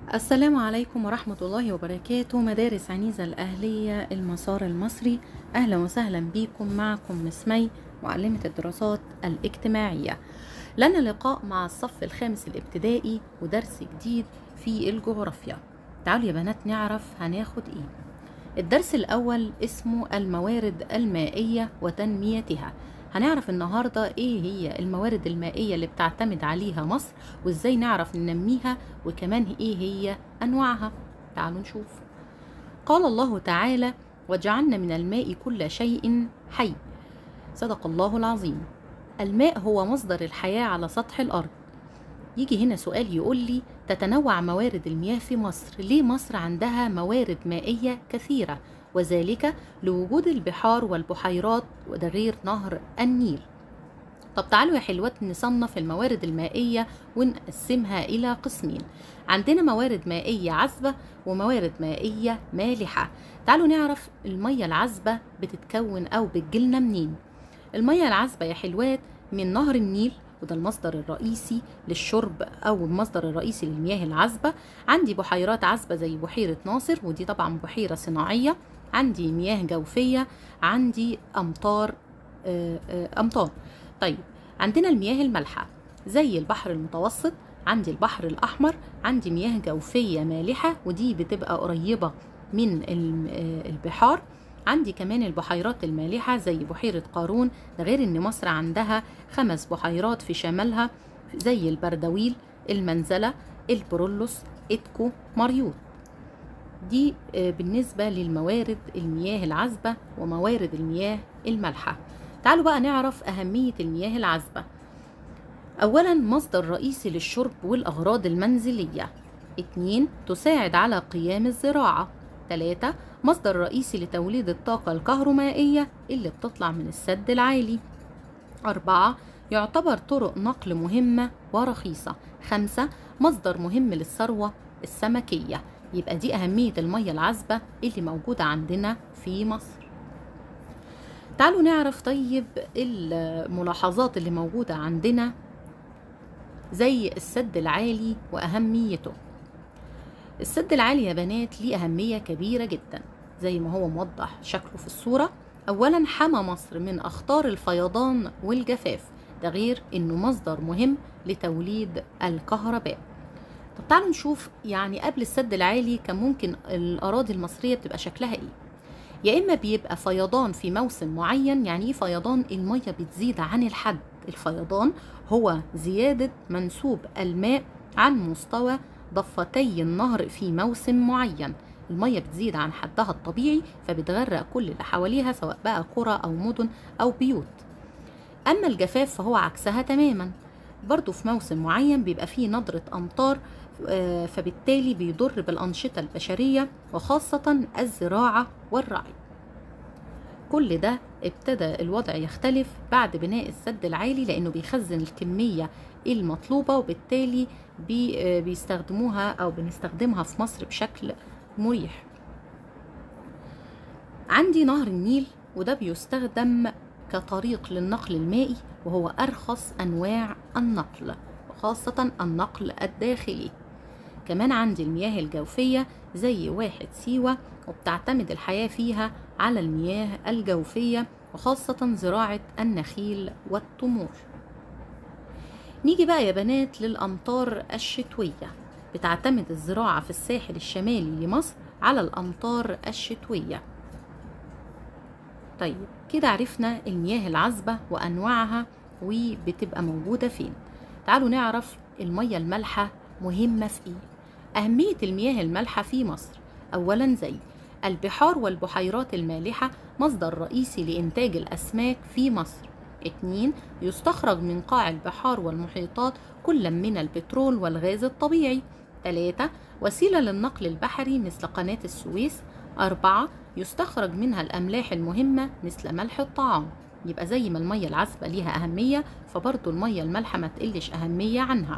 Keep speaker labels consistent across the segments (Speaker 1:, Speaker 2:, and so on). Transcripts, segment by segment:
Speaker 1: السلام عليكم ورحمة الله وبركاته مدارس عنيزة الأهلية المسار المصري أهلا وسهلا بكم معكم مسمي معلمة الدراسات الاجتماعية لنا لقاء مع الصف الخامس الابتدائي ودرس جديد في الجغرافيا تعالوا يا بنات نعرف هناخد ايه الدرس الأول اسمه الموارد المائية وتنميتها هنعرف النهاردة ايه هي الموارد المائية اللي بتعتمد عليها مصر وازاي نعرف ننميها وكمان ايه هي انواعها تعالوا نشوف قال الله تعالى وجعلنا من الماء كل شيء حي صدق الله العظيم الماء هو مصدر الحياة على سطح الأرض يجي هنا سؤال يقول لي تتنوع موارد المياه في مصر ليه مصر عندها موارد مائية كثيرة وذلك لوجود البحار والبحيرات وده غير نهر النيل طب تعالوا يا حلوات نصنف الموارد المائية ونقسمها إلى قسمين عندنا موارد مائية عذبة وموارد مائية مالحة تعالوا نعرف المية العذبة بتتكون أو بتجيلنا منين المية العذبة يا حلوات من نهر النيل وده المصدر الرئيسي للشرب أو المصدر الرئيسي للمياه العذبة عندي بحيرات عذبة زي بحيرة ناصر ودي طبعا بحيرة صناعية عندي مياه جوفية عندي أمطار أمطار طيب عندنا المياه المالحة زي البحر المتوسط عندي البحر الأحمر عندي مياه جوفية مالحة ودي بتبقى قريبة من البحار عندي كمان البحيرات المالحة زي بحيرة قارون ده غير ان مصر عندها خمس بحيرات في شمالها زي البردويل المنزلة البرولوس إتكو مريوط دي بالنسبة للموارد المياه العذبة وموارد المياه المالحة تعالوا بقى نعرف أهمية المياه العذبة أولا مصدر رئيسي للشرب والأغراض المنزلية اتنين تساعد على قيام الزراعة تلاتة مصدر رئيسي لتوليد الطاقة الكهرومائية اللي بتطلع من السد العالي أربعة يعتبر طرق نقل مهمة ورخيصة خمسة مصدر مهم للثروة السمكية يبقى دي أهمية المية العذبة اللي موجودة عندنا في مصر تعالوا نعرف طيب الملاحظات اللي موجودة عندنا زي السد العالي وأهميته السد العالي يا بنات ليه أهمية كبيرة جدا زي ما هو موضح شكله في الصورة أولا حمى مصر من أخطار الفيضان والجفاف ده غير إنه مصدر مهم لتوليد الكهرباء طب تعالوا نشوف يعني قبل السد العالي كان ممكن الأراضي المصرية بتبقى شكلها إيه يا إما بيبقى فيضان في موسم معين يعني إيه فيضان المية بتزيد عن الحد الفيضان هو زيادة منسوب الماء عن مستوى ضفتي النهر في موسم معين المية بتزيد عن حدها الطبيعي فبتغرق كل اللي حواليها سواء بقى قرى أو مدن أو بيوت أما الجفاف فهو عكسها تماما برضو في موسم معين بيبقى فيه ندرة أمطار فبالتالي بيضر بالأنشطة البشرية وخاصة الزراعة والرعي كل ده ابتدى الوضع يختلف بعد بناء السد العالي لأنه بيخزن الكمية المطلوبة وبالتالي بي بيستخدموها أو بنستخدمها في مصر بشكل مريح عندي نهر النيل وده بيستخدم كطريق للنقل المائي وهو أرخص أنواع النقل وخاصة النقل الداخلي كمان عندي المياه الجوفية زي واحد سيوة وبتعتمد الحياة فيها على المياه الجوفية وخاصة زراعة النخيل والتمور نيجي بقى يا بنات للأمطار الشتوية بتعتمد الزراعة في الساحل الشمالي لمصر على الأمطار الشتوية طيب كده عرفنا المياه العذبة وأنواعها وبتبقى موجودة فين تعالوا نعرف المية المالحة مهمة في إيه أهمية المياه المالحة في مصر أولا زي البحار والبحيرات المالحة مصدر رئيسي لإنتاج الأسماك في مصر اتنين يستخرج من قاع البحار والمحيطات كل من البترول والغاز الطبيعي تلاتة وسيلة للنقل البحري مثل قناة السويس أربعة يستخرج منها الأملاح المهمة مثل ملح الطعام يبقى زي ما المية العذبة ليها أهمية فبرضو المية المالحة ما تقلش أهمية عنها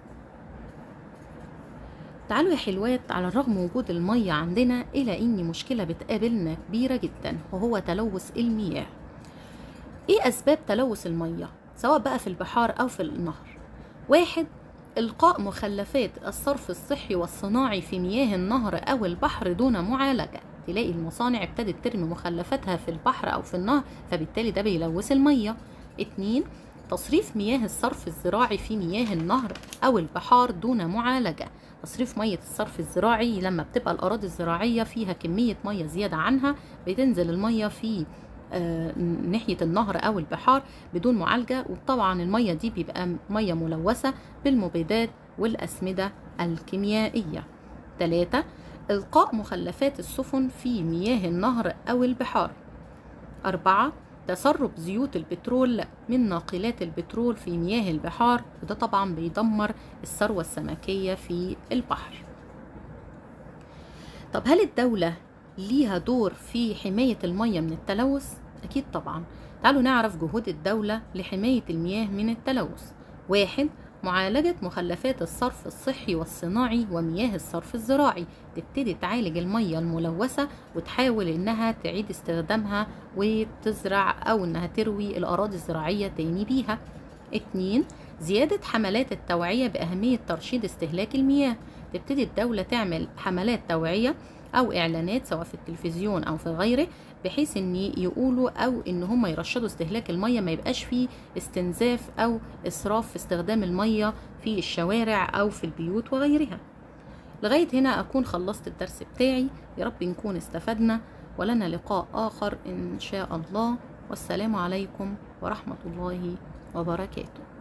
Speaker 1: تعالوا يا حلوات على الرغم وجود المية عندنا إلى إن مشكلة بتقابلنا كبيرة جدا وهو تلوث المياه إيه أسباب تلوث المية سواء بقى في البحار أو في النهر واحد إلقاء مخلفات الصرف الصحي والصناعي في مياه النهر أو البحر دون معالجة تلاقي المصانع ابتدت ترمي مخلفاتها في البحر أو في النهر فبالتالي ده بيلوث المية اتنين تصريف مياه الصرف الزراعي في مياه النهر أو البحار دون معالجة تصريف مية الصرف الزراعي لما بتبقى الأراضي الزراعية فيها كمية مية زيادة عنها بتنزل المية في آه، ناحية النهر أو البحار بدون معالجة وطبعا المية دي بيبقى مية ملوثة بالمبيدات والأسمدة الكيميائية ثلاثة إلقاء مخلفات السفن في مياه النهر أو البحار أربعة تسرب زيوت البترول من ناقلات البترول في مياه البحار وده طبعا بيدمر الثروة السمكية في البحر طب هل الدولة ليها دور في حماية المياه من التلوث؟ أكيد طبعا تعالوا نعرف جهود الدولة لحماية المياه من التلوث واحد معالجة مخلفات الصرف الصحي والصناعي ومياه الصرف الزراعي تبتدي تعالج المية الملوثة وتحاول إنها تعيد استخدامها وتزرع أو إنها تروي الأراضي الزراعية تاني بيها اتنين زيادة حملات التوعية بأهمية ترشيد استهلاك المياه تبتدي الدولة تعمل حملات توعية أو إعلانات سواء في التلفزيون أو في غيره بحيث ان يقولوا او ان هم يرشدوا استهلاك الميه ما يبقاش فيه استنزاف او اسراف في استخدام الميه في الشوارع او في البيوت وغيرها لغايه هنا اكون خلصت الدرس بتاعي يا رب نكون استفدنا ولنا لقاء اخر ان شاء الله والسلام عليكم ورحمه الله وبركاته